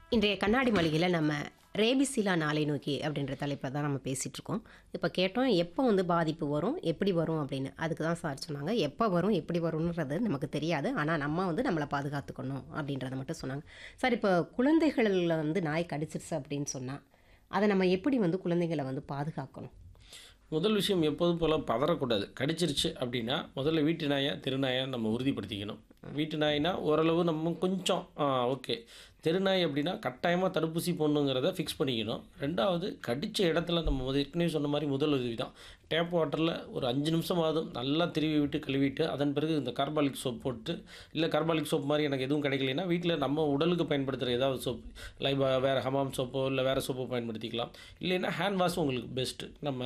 இன்றைய கண்ணாடி மளிகையில் நம்ம ரேபிசிலா நாளை நோக்கி அப்படின்ற தலைப்பில் தான் நம்ம பேசிகிட்டு இருக்கோம் இப்போ கேட்டோம் எப்போ வந்து பாதிப்பு வரும் எப்படி வரும் அப்படின்னு அதுக்கு தான் சார் சொன்னாங்க எப்போ வரும் எப்படி வரும்ன்றது நமக்கு தெரியாது ஆனால் நம்ம வந்து நம்மளை பாதுகாத்துக்கணும் அப்படின்றத மட்டும் சொன்னாங்க சார் இப்போ குழந்தைகளில் வந்து நாய் கடிச்சிருச்சு அப்படின்னு சொன்னால் அதை நம்ம எப்படி வந்து குழந்தைகளை வந்து பாதுகாக்கணும் முதல் விஷயம் எப்போதும் போல் பதறக்கூடாது கடிச்சிருச்சு அப்படின்னா முதல்ல வீட்டு நாயா தெருநாயா நம்ம உறுதிப்படுத்திக்கணும் வீட்டு நாய்னா ஓரளவு நம்ம கொஞ்சம் ஓகே தெருநாய் அப்படின்னா கட்டாயமாக தடுப்பூசி போடணுங்கிறத ஃபிக்ஸ் பண்ணிக்கணும் ரெண்டாவது கடித்த இடத்துல நம்ம முதல் ஏற்கனவே சொன்ன மாதிரி முதல் உதவி தான் டேப் வாட்டரில் ஒரு அஞ்சு நிமிஷமாவது நல்லா திருவி விட்டு கழுவிட்டு அதன் பிறகு இந்த கார்பாலிக் சோப் போட்டு இல்லை கார்பாலிக் சோப் மாதிரி எனக்கு எதுவும் கிடைக்கலைன்னா வீட்டில் நம்ம உடலுக்கு பயன்படுத்துகிற ஏதாவது சோப் லைபா வேறு ஹமாம் சோப்போ இல்லை வேறு சோப்போ பயன்படுத்திக்கலாம் இல்லைன்னா ஹேண்ட் வாஷ் உங்களுக்கு பெஸ்ட்டு நம்ம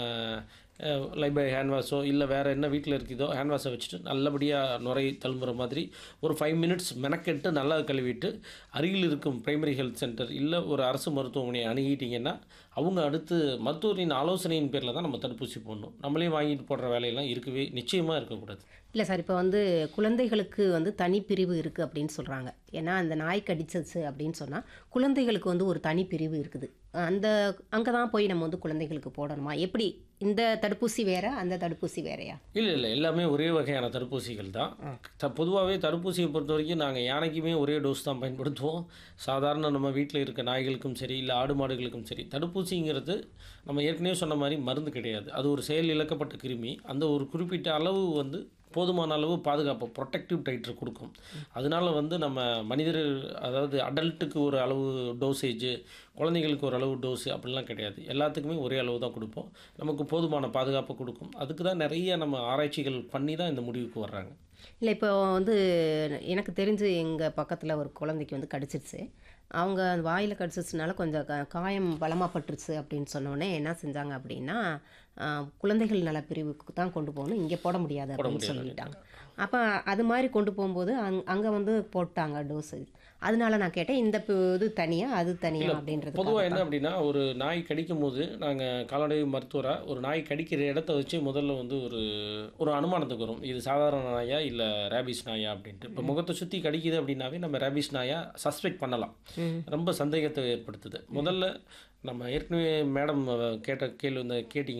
லைபை ஹேண்ட் வாஷோ இல்லை வேறு என்ன வீட்டில் இருக்குதோ ஹேண்ட் வாஷை வச்சுட்டு நல்லபடியாக நுரை தழும்புற மாதிரி ஒரு ஃபைவ் மினிட்ஸ் மெனக்கெட்டு நல்லா கழுவிட்டு அருகில் இருக்கும் பிரைமரி ஹெல்த் சென்டர் இல்லை ஒரு அரசு மருத்துவமனையை அணுகிட்டிங்கன்னா அவங்க அடுத்து மருத்துவரின் ஆலோசனையின் பேரில் தான் நம்ம தடுப்பூசி போடணும் நம்மளே வாங்கிட்டு போடுற வேலையெல்லாம் இருக்கவே நிச்சயமாக இருக்கக்கூடாது இல்லை சார் இப்போ வந்து குழந்தைகளுக்கு வந்து தனிப்பிரிவு இருக்குது அப்படின்னு சொல்கிறாங்க ஏன்னா அந்த நாய் கடிச்சிச்சு அப்படின்னு சொன்னால் குழந்தைகளுக்கு வந்து ஒரு தனிப்பிரிவு இருக்குது அந்த அங்கே தான் போய் நம்ம வந்து குழந்தைகளுக்கு போடணுமா எப்படி இந்த தடுப்பூசி வேற அந்த தடுப்பூசி வேறையா இல்லை இல்லை எல்லாமே ஒரே வகையான தடுப்பூசிகள் தான் த பொதுவாகவே தடுப்பூசியை பொறுத்த வரைக்கும் நாங்கள் யானைக்குமே ஒரே டோஸ் தான் பயன்படுத்துவோம் சாதாரண நம்ம வீட்டில் இருக்க நாய்களுக்கும் சரி இல்லை ஆடு மாடுகளுக்கும் சரி தடுப்பூசிங்கிறது நம்ம ஏற்கனவே சொன்ன மாதிரி மருந்து கிடையாது அது ஒரு செயல் இழக்கப்பட்ட கிருமி அந்த ஒரு குறிப்பிட்ட அளவு வந்து போதுமான அளவு பாதுகாப்பு ப்ரொடெக்டிவ் டைட்டர் கொடுக்கும் அதனால வந்து நம்ம மனிதர் அதாவது அடல்ட்டுக்கு ஒரு அளவு டோசேஜ் குழந்தைங்களுக்கு ஒரு அளவு டோஸு அப்படிலாம் கிடையாது எல்லாத்துக்குமே ஒரே அளவு தான் கொடுப்போம் நமக்கு போதுமான பாதுகாப்பு கொடுக்கும் அதுக்கு தான் நிறைய நம்ம ஆராய்ச்சிகள் பண்ணி தான் இந்த முடிவுக்கு வர்றாங்க இல்லை இப்போ வந்து எனக்கு தெரிஞ்சு எங்கள் பக்கத்தில் ஒரு குழந்தைக்கு வந்து கடிச்சிருச்சு அவங்க அந்த வாயில் கடிச்சிச்சுனால கொஞ்சம் க காயம் பலமாக பட்டுருச்சு அப்படின்னு சொன்னோடனே என்ன செஞ்சாங்க அப்படின்னா ஆ, குழந்தைகள் நல பிரிவுக்கு தான் கொண்டு போகணும் இங்கே போட முடியாது அப்படின்னு சொல்லிட்டாங்க அப்போ அது மாதிரி கொண்டு போகும்போது அங் அங்கே வந்து போட்டாங்க டோஸு அதனால நான் கேட்டேன் இந்த பு- இது தனியாக அது தனியாக அப்படின்றது பொதுவாக என்ன அப்படின்னா ஒரு நாய் கடிக்கும் போது நாங்கள் கால்நடை மருத்துவராக ஒரு நாய் கடிக்கிற இடத்த வச்சு முதல்ல வந்து ஒரு ஒரு அனுமானத்துக்கு வரும் இது சாதாரண நாயா இல்லை ரேபிஸ் நாயா அப்படின்ட்டு இப்போ முகத்தை சுற்றி கடிக்குது அப்படின்னாவே நம்ம ரேபிஸ் நாயா சஸ்பெக்ட் பண்ணலாம் ரொம்ப சந்தேகத்தை ஏற்படுத்துது முதல்ல நம்ம ஏற்கனவே மேடம் கேட்ட கேள்வி வந்து கேட்டிங்க